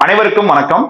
அனைவருக்கும் வணக்கம்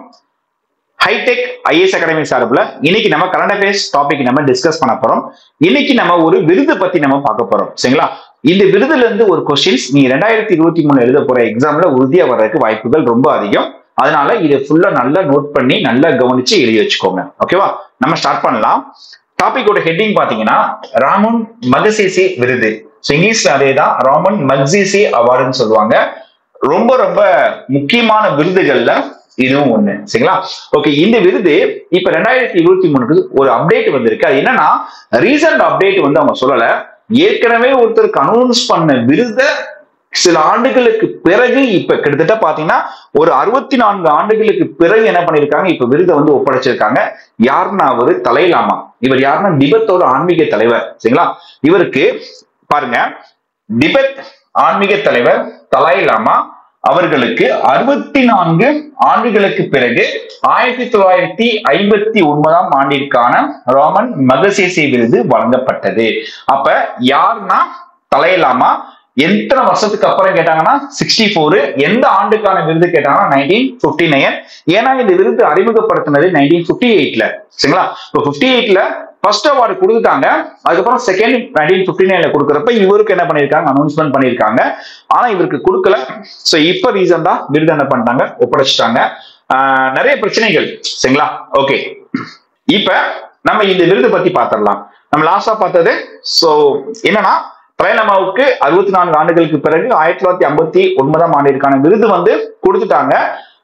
hitech IAS academy சார்பில் இன்னைக்கு நம்ம கரண்ட் அஃபேர்ஸ் டாபிக் நம்ம டிஸ்கஸ் பண்ண போறோம் இன்னைக்கு நம்ம ஒரு விருது பத்தி நம்ம பார்க்க போறோம் சரிங்களா இந்த விருதுல இருந்து ஒரு கொஸ்டின்ஸ் நீ ரெண்டாயிரத்தி இருபத்தி மூணு எழுத போற எக்ஸாம்ல உறுதியா வர்றதுக்கு வாய்ப்புகள் ரொம்ப அதிகம் அதனால இதை ஃபுல்லா நல்லா நோட் பண்ணி நல்லா கவனிச்சு எழுதி வச்சுக்கோங்க ஓகேவா நம்ம ஸ்டார்ட் பண்ணலாம் டாபிக்கோட ஹெட்டிங் பாத்தீங்கன்னா ராமன் மகசேசி விருது ஸோ இங்கிலீஷ்ல அதே தான் ராமன் மக்சிசி அவார்டுன்னு சொல்லுவாங்க ரொம்ப ரொம்ப முக்கியமான விருதுகள்ல இதுவும் ஒண்ணு சரிங்களா ஓகே இந்த விருது இப்ப ரெண்டாயிரத்தி இருபத்தி மூணுக்கு ஒரு அப்டேட் வந்திருக்கு அது என்னன்னா ரீசன்ட் அப்டேட் வந்து அவங்க சொல்லல ஏற்கனவே ஒருத்தருக்கு அனௌன்ஸ் பண்ண விருதை சில ஆண்டுகளுக்கு பிறகு இப்ப கிட்டத்தட்ட பாத்தீங்கன்னா ஒரு அறுபத்தி நான்கு ஆண்டுகளுக்கு பிறகு என்ன பண்ணிருக்காங்க இப்ப விருதை வந்து ஒப்படைச்சிருக்காங்க யாருன்னா அவரு தலைலாமா இவர் யாருன்னா திபத்தோட ஆன்மீக தலைவர் சரிங்களா இவருக்கு பாருங்க திபெத் ஆன்மீக தலைவர் தலாய் லாமா அவர்களுக்கு அறுபத்தி நான்கு ஆண்டுகளுக்கு பிறகு ஆயிரத்தி தொள்ளாயிரத்தி ஐம்பத்தி ஒன்பதாம் ஆண்டிற்கான ரோமன் மகசேசி விருது வழங்கப்பட்டது அப்ப யாருன்னா தலையலாமா எத்தனை வருஷத்துக்கு அப்புறம் கேட்டாங்கன்னா சிக்ஸ்டி ஃபோர் எந்த ஆண்டுக்கான விருது கேட்டாங்கன்னா நைன்டீன் பிப்டி நைன் ஏன்னா இந்த விருது அறிமுகப்படுத்தினது நைன்டீன் பிப்டி எயிட்ல சரிங்களா இப்போ பிப்டி எயிட்ல ஃபர்ஸ்ட் அவார்டு கொடுத்துட்டாங்க அதுக்கப்புறம் செகண்ட் நைன்டீன் பிப்டி நைன்ல கொடுக்குறப்ப இவருக்கு என்ன பண்ணிருக்காங்க அனௌன்ஸ்மெண்ட் பண்ணிருக்காங்க ஆனா இவருக்கு கொடுக்கல சோ இப்ப ரீசன்டா விருது என்ன பண்ணிட்டாங்க ஒப்படைச்சிட்டாங்க ஆஹ் நிறைய பிரச்சனைகள் சரிங்களா ஓகே இப்ப நம்ம இந்த விருது பத்தி பாத்திரலாம் நம்ம லாஸ்டா பார்த்தது சோ என்னன்னா பிரயணமாவுக்கு அறுபத்தி நான்கு ஆண்டுகளுக்கு பிறகு ஆயிரத்தி தொள்ளாயிரத்தி ஐம்பத்தி ஒன்பதாம் ஆண்டிற்கான விருது வந்து கொடுத்துட்டாங்க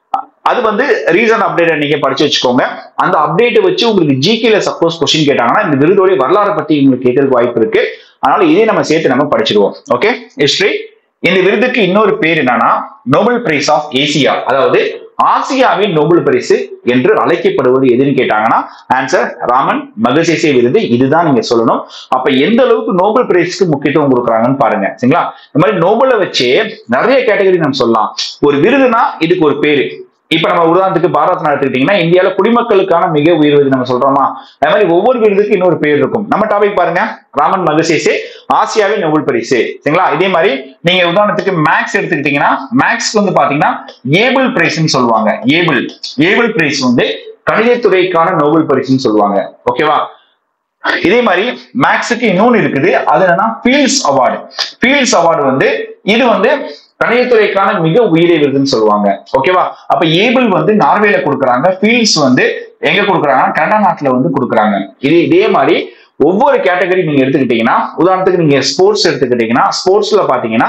அது வந்து ரீசன் அப்டேட் நீங்க படிச்சு வச்சுக்கோங்க அந்த அப்டேட் வச்சு உங்களுக்கு ஜிகேல சப்போஸ் கொஸ்டின் கேட்டாங்கன்னா இந்த விருதோடைய வரலாறு பத்தி உங்களுக்கு கேட்கறதுக்கு வாய்ப்பு இருக்கு அதனால இதே நம்ம சேர்த்து நம்ம படிச்சிடுவோம் ஓகே ஹிஸ்டரி இந்த விருதுக்கு இன்னொரு பேர் என்னன்னா நோபல் பிரைஸ் ஆஃப் ஏசியா அதாவது ஆசியாவின் நோபல் பரிசு என்று அழைக்கப்படுவது எதுன்னு கேட்டாங்கன்னா ஆன்சர் ராமன் மகசேசே விருது இதுதான் நீங்க சொல்லணும் அப்ப எந்த அளவுக்கு நோபல் பிரைஸ்க்கு முக்கியத்துவம் கொடுக்குறாங்கன்னு பாருங்க சரிங்களா இந்த மாதிரி நோபலை வச்சு நிறைய கேட்டகரி நம்ம சொல்லலாம் ஒரு விருதுனா இதுக்கு ஒரு பேரு இப்ப நம்ம உதாரணத்துக்கு பாரத் எடுத்துக்கிட்டீங்கன்னா இந்தியாவில குடிமக்களுக்கான மிக உயர் விருது நம்ம சொல்றோமா அது மாதிரி ஒவ்வொரு விருதுக்கு இன்னொரு பேர் இருக்கும் நம்ம டாபிக் பாருங்க ராமன் மகசேசே ஆசியாவின் நோபல் பரிசு சரிங்களா இதே மாதிரி நீங்க உதாரணத்துக்கு மேக்ஸ் எடுத்துக்கிட்டீங்கன்னா மேக்ஸ்க்கு வந்து பாத்தீங்கன்னா ஏபிள் பிரைஸ்ன்னு சொல்லுவாங்க ஏபிள் ஏபிள் பிரைஸ் வந்து கணிதத்துறைக்கான நோபல் பரிசுன்னு சொல்லுவாங்க ஓகேவா இதே மாதிரி மேக்ஸுக்கு இன்னொன்னு இருக்குது அது என்னன்னா ஃபீல்ட்ஸ் அவார்டு ஃபீல்ட்ஸ் அவார்டு வந்து இது வந்து கணிதத்துறைக்கான மிக உயிரை விருதுன்னு சொல்லுவாங்க ஓகேவா அப்ப ஏபிள் வந்து நார்வேல கொடுக்குறாங்க ஃபீல்ட்ஸ் வந்து எங்க கொடுக்குறாங்கன்னா கனடா நாட்டுல வந்து கொடுக்குறாங்க இது இதே மாதிரி ஒவ்வொரு கேட்டகரி நீங்க எடுத்துக்கிட்டீங்கன்னா உதாரணத்துக்கு நீங்க ஸ்போர்ட்ஸ் எடுத்துக்கிட்டீங்கன்னா ஸ்போர்ட்ஸ்ல பாத்தீங்கன்னா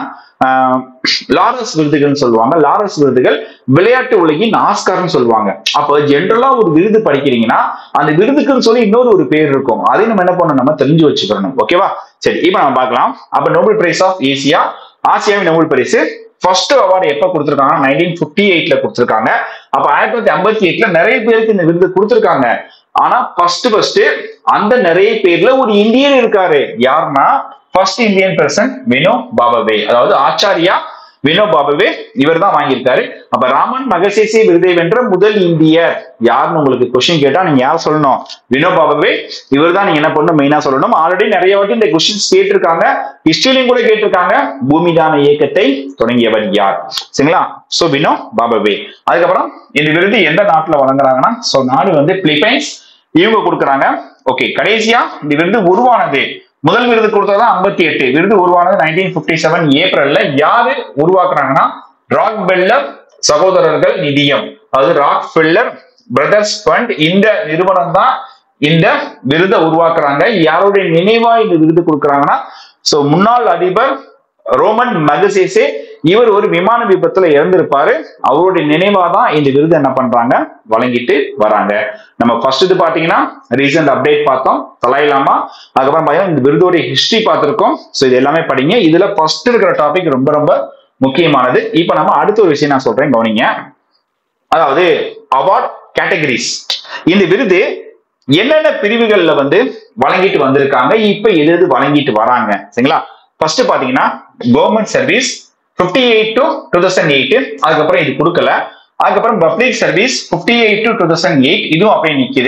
லாரஸ் விருதுகள்னு சொல்லுவாங்க லாரஸ் விருதுகள் விளையாட்டு உலகின் ஆஸ்கார்னு சொல்லுவாங்க அப்ப ஜென்ரலா ஒரு விருது படிக்கிறீங்கன்னா அந்த விருதுக்குன்னு சொல்லி இன்னொரு ஒரு பேர் இருக்கும் அதை நம்ம என்ன பண்ணணும் நம்ம தெரிஞ்சு வச்சுக்கணும் ஓகேவா சரி இப்ப நம்ம பார்க்கலாம் அப்ப நோபல் பிரைஸ் ஆஃப் ஏசியா ஆசியாவின் நோபல் பரிசு ஃபர்ஸ்ட் அவார்டு எப்ப கொடுத்துருக்காங்க நைன்டீன் பிப்டி எயிட்ல கொடுத்துருக்காங்க அப்ப ஆயிரத்தி தொள்ளாயிரத்தி ஐம்பத்தி எட்டுல நிறைய பேருக்கு இந்த விருது கொடுத்துருக்காங்க ஆனா ஃபர்ஸ்ட் ஃபர்ஸ்ட் அந்த நிறைய பேர்ல ஒரு இந்தியன் இருக்காரு யாருன்னா first Indian person Vinoba Bhave அதாவது ஆச்சாரியா வினோ பாபவே இவர் தான் வாங்கியிருக்காரு அப்ப ராமன் மகசேசி விருதை வென்ற முதல் இந்தியர் யாருன்னு உங்களுக்கு கொஸ்டின் கேட்டா நீங்க யார் சொல்லணும் வினோ பாபவே இவர் தான் நீங்க என்ன பண்ணணும் மெயினா சொல்லணும் ஆல்ரெடி நிறைய வாட்டி இந்த கொஸ்டின்ஸ் கேட்டிருக்காங்க ஹிஸ்டரியிலும் கூட கேட்டிருக்காங்க பூமிதான இயக்கத்தை தொடங்கியவர் யார் சரிங்களா சோ வினோ பாபவே அதுக்கப்புறம் இந்த விருது எந்த நாட்டுல வழங்குறாங்கன்னா சோ நாடு வந்து பிலிப்பைன்ஸ் இவங்க கொடுக்குறாங்க ஓகே கடைசியா இந்த விருது உருவானது முதல் விருது கொடுத்தது ஐம்பத்தி எட்டு விருது உருவானது நைன்டீன் பிப்டி செவன் ஏப்ரல்ல யாரு உருவாக்குறாங்கன்னா ராக் பெல்லர் சகோதரர்கள் நிதியம் அதாவது ராக் பெல்லர் பிரதர்ஸ் ஃபண்ட் இந்த நிறுவனம் தான் இந்த விருதை உருவாக்குறாங்க யாருடைய நினைவா இந்த விருது கொடுக்குறாங்கன்னா சோ முன்னாள் அதிபர் ரோமன் மகசேசே இவர் ஒரு விமான விபத்துல இறந்திருப்பாரு அவருடைய நினைவா தான் இந்த விருது என்ன பண்றாங்க வழங்கிட்டு வராங்க நம்ம ஃபர்ஸ்ட் இது பாத்தீங்கன்னா ரீசெண்ட் அப்டேட் பார்த்தோம் தலாயிலாமா அதுக்கப்புறம் பாத்தீங்கன்னா இந்த விருதோடைய ஹிஸ்டரி பார்த்திருக்கோம் ஸோ இது எல்லாமே படிங்க இதுல ஃபர்ஸ்ட் இருக்கிற டாபிக் ரொம்ப ரொம்ப முக்கியமானது இப்போ நம்ம அடுத்த ஒரு விஷயம் நான் சொல்றேன் கவனிங்க அதாவது அவார்ட் கேட்டகரிஸ் இந்த விருது என்னென்ன பிரிவுகள்ல வந்து வழங்கிட்டு வந்திருக்காங்க இப்ப எது எது வழங்கிட்டு வராங்க சரிங்களா ஃபர்ஸ்ட் பாத்தீங்கன்னா government service fifty eight to two thousand eight அதுக்கப்புறம் இது கொடுக்கல அதுக்கப்புறம் public service fifty eight to two thousand eight இதுவும் அப்படியே நிக்குது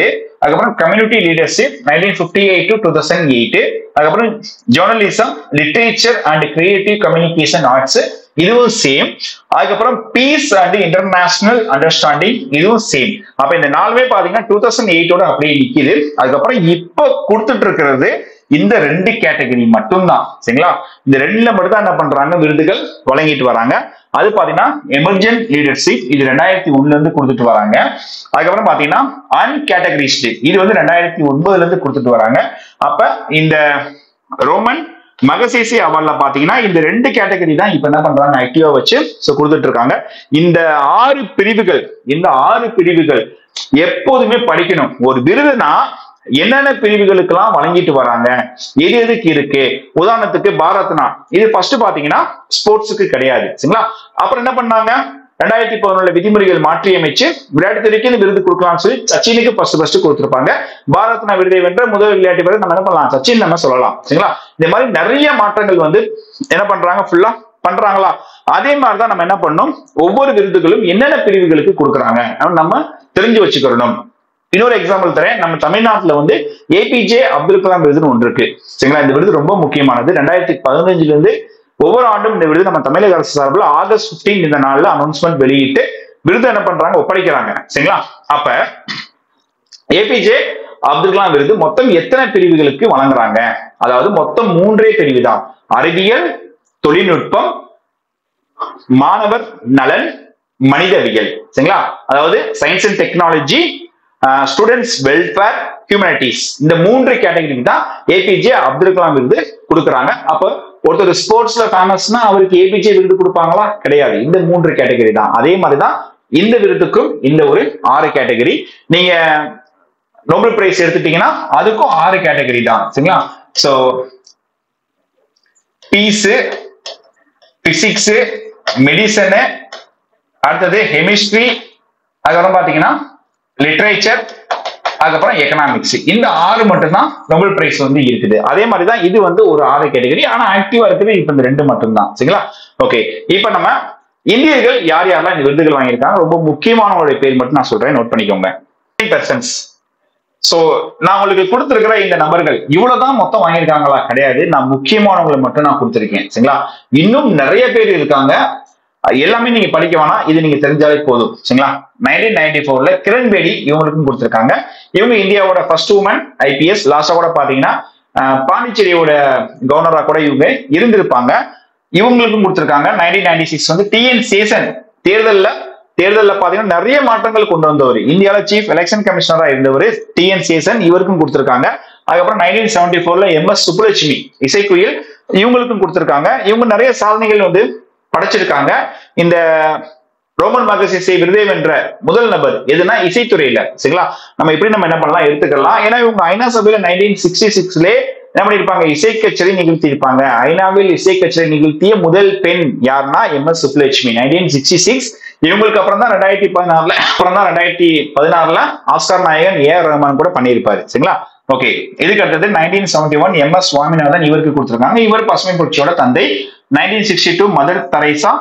அதுக்கப்புறம் community leadership nineteen fifty eight to two thousand eight அதுக்கப்புறம் journalism literature and creative communication arts இதுவும் சேம் அதுக்கப்புறம் பீஸ் அண்ட் இன்டர்நேஷனல் அண்டர்ஸ்டாண்டிங் இதுவும் சேம் அப்ப இந்த நாலுமே பாத்தீங்கன்னா டூ தௌசண்ட் எயிட்டோட அப்படியே நிக்குது அதுக்கப்புறம் இப்போ கொடுத்துட்டு இருக்கிறது இந்த ரெண்டு கேட்டகரி மட்டும்தான் சரிங்களா இந்த ரெண்டுல மட்டும் தான் என்ன பண்றாங்க விருதுகள் வழங்கிட்டு வராங்க அது பாத்தீங்கன்னா எமர்ஜென்ட் லீடர்ஷிப் இது ரெண்டாயிரத்தி ஒண்ணுல இருந்து கொடுத்துட்டு வராங்க அதுக்கப்புறம் பாத்தீங்கன்னா அன்கேட்டகரிஸ்டு இது வந்து ரெண்டாயிரத்தி ஒன்பதுல இருந்து கொடுத்துட்டு வராங்க அப்ப இந்த ரோமன் மகசேசி அவார்ட்ல பாத்தீங்கன்னா இந்த ரெண்டு கேட்டகரி தான் இப்ப என்ன பண்றாங்க ஆக்டிவா வச்சு சோ கொடுத்துட்டு இருக்காங்க இந்த ஆறு பிரிவுகள் இந்த ஆறு பிரிவுகள் எப்போதுமே படிக்கணும் ஒரு விருதுனா என்னென்ன பிரிவுகளுக்கெல்லாம் வழங்கிட்டு வராங்க எது எதுக்கு இருக்கு உதாரணத்துக்கு பாரத்னா இது ஃபர்ஸ்ட் பாத்தீங்கன்னா ஸ்போர்ட்ஸுக்கு கிடையாது சரிங்களா அப்புறம் என்ன பண்ணாங்க ரெண்டாயிரத்தி பதினொன்னுல விதிமுறைகள் மாற்றி அமைச்சு விளையாட்டு துறைக்கு இந்த விருது கொடுக்கலாம்னு சொல்லி சச்சினுக்கு ஃபர்ஸ்ட் ஃபர்ஸ்ட் கொடுத்திருப்பாங்க பாரத்னா விருதை வென்ற முதல் விளையாட்டு வீரர் நம்ம என்ன பண்ணலாம் சச்சின் நம்ம சொல்லலாம் சரிங்களா இந்த மாதிரி நிறைய மாற்றங்கள் வந்து என்ன பண்றாங்க ஃபுல்லா பண்றாங்களா அதே மாதிரிதான் நம்ம என்ன பண்ணணும் ஒவ்வொரு விருதுகளும் என்னென்ன பிரிவுகளுக்கு கொடுக்குறாங்க நம்ம தெரிஞ்சு வச்சுக்கிறணும் இன்னொரு எக்ஸாம்பிள் தரேன் நம்ம தமிழ்நாட்டுல வந்து ஏபிஜே அப்துல் கலாம் விருதுன்னு ஒன்று இருக்கு சரிங்களா இந்த விருது ரொம்ப முக்கியமானது ரெண்டாயிரத்தி பதினஞ்சுல இருந்து ஒவ்வொரு ஆண்டும் இந்த விருது நம்ம தமிழக அரசு சார்பில் ஆகஸ்ட் பிப்டீன் இந்த நாள்ல அனௌன்ஸ்மெண்ட் வெளியிட்டு விருது என்ன பண்றாங்க ஒப்படைக்கிறாங்க சரிங்களா அப்ப ஏபிஜே அப்துல் கலாம் விருது மொத்தம் எத்தனை பிரிவுகளுக்கு வழங்குறாங்க அதாவது மொத்தம் மூன்றே பிரிவு தான் அறிவியல் தொழில்நுட்பம் மாணவர் நலன் மனிதவியல் சரிங்களா அதாவது science and technology students welfare humanities இந்த மூன்று கேட்டகரிக்கு தான் ஏபிஜே அப்துல் கலாம் விருது கொடுக்குறாங்க அப்போ ஒருத்தர் ஸ்போர்ட்ஸ்ல ஃபேமஸ்னா அவருக்கு ஏபிஜே விருது கொடுப்பாங்களா கிடையாது இந்த மூன்று கேட்டகரி தான் அதே மாதிரி தான் இந்த விருதுக்கும் இந்த ஒரு ஆறு கேட்டகரி நீங்க நோபல் பிரைஸ் எடுத்துட்டீங்கன்னா அதுக்கும் ஆறு கேட்டகரி தான் சரிங்களா சோ பீஸு பிசிக்ஸ் மெடிசனு அடுத்தது கெமிஸ்ட்ரி அதுக்கப்புறம் பாத்தீங்கன்னா லிட்ரேச்சர் அதுக்கப்புறம் எக்கனாமிக்ஸ் இந்த ஆறு மட்டும்தான் நோபல் பிரைஸ் வந்து இருக்குது அதே மாதிரி தான் இது வந்து ஒரு ஆறு கேட்டகரி ஆனா ஆக்டிவா இருக்குது இப்ப இந்த ரெண்டு மட்டும்தான் சரிங்களா ஓகே இப்ப நம்ம இந்தியர்கள் யார் யாரெல்லாம் இந்த விருதுகள் வாங்கியிருக்காங்க ரொம்ப முக்கியமானவங்களுடைய பேர் மட்டும் நான் சொல்றேன் நோட் பண்ணிக்கோங்க பர்சன்ஸ் சோ நான் உங்களுக்கு கொடுத்திருக்கிற இந்த நபர்கள் இவ்வளவுதான் மொத்தம் வாங்கியிருக்காங்களா கிடையாது நான் முக்கியமானவங்களை மட்டும் நான் கொடுத்திருக்கேன் சரிங்களா இன்னும் நிறைய பேர் இருக்காங்க எல்லாமே நீங்க படிக்க வேணாம் இது நீங்க தெரிஞ்சாலே போதும் சரிங்களா நைன்டீன் நைன்டி ஃபோர்ல கிரண் பேடி இவங்களுக்கும் கொடுத்திருக்காங்க இவங்க இந்தியாவோட ஃபர்ஸ்ட் உமன் ஐபிஎஸ் லாஸ்டா கூட பாத்தீங்கன்னா பாண்டிச்சேரியோட கவர்னரா கூட இவங்க இருந்திருப்பாங்க இவங்களுக்கும் கொடுத்திருக்காங்க நைன்டீன் நைன்டி சிக்ஸ் வந்து டிஎன் சேசன் தேர்தல்ல தேர்தலில் பாத்தீங்கன்னா நிறைய மாற்றங்கள் கொண்டு வந்தவர் இந்தியாவில சீஃப் எலெக்ஷன் கமிஷனரா இருந்தவர் டிஎன் சேசன் இவருக்கும் கொடுத்திருக்காங்க அதுக்கப்புறம் நைன்டீன் செவன்டி ஃபோர்ல எம் எஸ் சுப்புலட்சுமி இசைக்குயில் இவங்களுக்கும் கொடுத்திருக்காங்க இவங்க நிறைய சாதனைகள் வந்து படைச்சிருக்காங்க இந்த ரோமன் மகசிசை விருதை வென்ற முதல் நபர் எதுனா இசைத்துறையில சரிங்களா நம்ம எப்படி நம்ம என்ன பண்ணலாம் எடுத்துக்கலாம் ஏன்னா இவங்க ஐநா சபையில நைன்டீன் சிக்ஸ்டி சிக்ஸ்லே என்ன பண்ணிருப்பாங்க இசை கச்சேரி நிகழ்த்தி இருப்பாங்க ஐநாவில் இசை கச்சேரி நிகழ்த்திய முதல் பெண் யாருன்னா M S Subbulakshmi nineteen sixty six இவங்களுக்கு அப்புறம் தான் ரெண்டாயிரத்தி பதினாறுல அப்புறம் தான் ரெண்டாயிரத்தி பதினாறுல ஆஸ்கார் நாயகன் ஏ ஆர் ரஹ்மான் கூட பண்ணியிருப்பாரு சரிங்களா ஓகே இதுக்கு அடுத்தது nineteen seventy one M S Swaminathan இவருக்கு கொடுத்திருக்காங்க இவர் பசுமை புரட்சியோட தந்தை nineteen sixty two Mother Teresa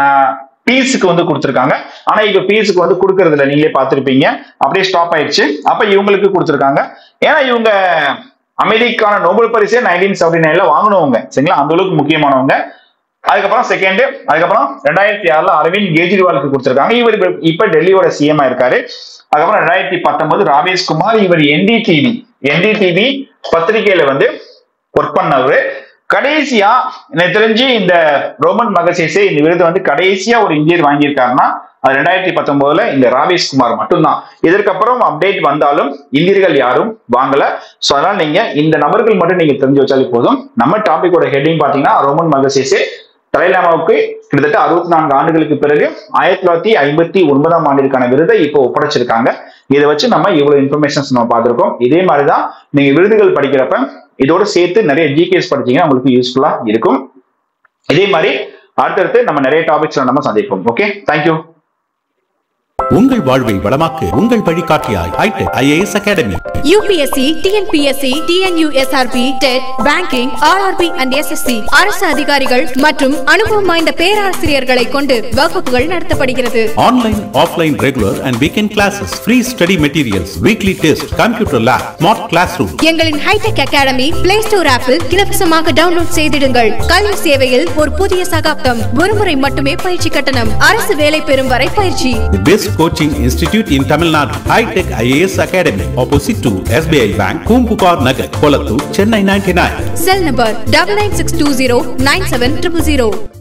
பீஸுக்கு வந்து கொடுத்திருக்காங்க ஆனா இப்ப பீஸுக்கு வந்து கொடுக்கறது இல்ல நீங்களே பார்த்திருப்பீங்க அப்படியே ஸ்டாப் ஆயிடுச்சு அப்ப இவங்களுக்கு கொடுத்திருக்காங்க ஏன்னா இவங்க அமெரிக்கான நோபல் பரிசே நைன்டீன் செவன்டி நைன்ல வாங்கினவங்க சரிங்களா அந்த அளவுக்கு முக்கியமானவங்க அதுக்கப்புறம் செகண்ட் அதுக்கப்புறம் ரெண்டாயிரத்தி ஆறுல அரவிந்த் கெஜ்ரிவாலுக்கு கொடுத்திருக்காங்க இவர் இப்ப டெல்லியோட சிஎம் இருக்காரு அதுக்கப்புறம் ரெண்டாயிரத்தி பத்தொன்பது ராபேஷ் குமார் இவர் என்டிடிவி என்டிடிவி பத்திரிகையில வந்து ஒர்க் பண்ணவர் கடைசியா எனக்கு தெரிஞ்சு இந்த ரோமன் மகசேசே இந்த விருது வந்து கடைசியா ஒரு இந்தியர் வாங்கியிருக்காருன்னா அது ரெண்டாயிரத்தி பத்தொன்பதுல இந்த ராபேஷ் குமார் மட்டும்தான் இதற்கப்புறம் அப்டேட் வந்தாலும் இந்தியர்கள் யாரும் வாங்கல சோ அதனால நீங்க இந்த நபர்கள் மட்டும் நீங்க தெரிஞ்சு வச்சாலே போதும் நம்ம டாபிக்கோட ஹெட்டிங் பாத்தீங்கன்னா ரோமன் மகசேசே தலைலாமாவுக்கு கிட்டத்தட்ட அறுபத்தி நான்கு ஆண்டுகளுக்கு பிறகு ஆயிரத்தி தொள்ளாயிரத்தி ஐம்பத்தி ஒன்பதாம் ஆண்டிற்கான விருதை இப்போ ஒப்படைச்சிருக்காங்க இதை வச்சு நம்ம இவ்வளவு இன்ஃபர்மேஷன்ஸ் நம்ம பார்த்திருக்கோம் இதே மாதிரிதான் நீங்க விருதுகள் படிக்கிறப்ப இதோட சேர்த்து நிறைய ஜிகேஸ் படிச்சீங்கன்னா உங்களுக்கு யூஸ்ஃபுல்லா இருக்கும் இதே மாதிரி அடுத்தடுத்து நம்ம நிறைய டாபிக்ஸ் நம்ம சந்திப்போம் ஓகே தேங்க்யூ உங்கள் வாழ்வை வளமாக்க உங்கள் வழிகாட்டியாய் hi tech IAS academy UPSC TNPSC TNUSRB TET banking RRB and SSC அரசு அதிகாரிகள் மற்றும் அனுபவம் வாய்ந்த பேராசிரியர்களை கொண்டு வகுப்புகள் நடத்தப்படுகிறது Online, offline, regular and weekend classes, free study materials, weekly test, computer lab, smart classroom. எங்களின் ஹைடெக் அகாடமி பிளே ஸ்டோர் ஆப்பில் இலவசமாக டவுன்லோட் செய்திடுங்கள் கல்வி சேவையில் ஒரு புதிய சகாப்தம் ஒருமுறை மட்டுமே பயிற்சி கட்டணம் அரசு வேலை பெறும் வரை பயிற்சி The best coaching institute in Tamil Nadu, High Tech IAS Academy, opposite to SBI Bank, Kumpupar Nagar, Kolattur, Chennai 99. Cell number double nine six two zero nine seven triple zero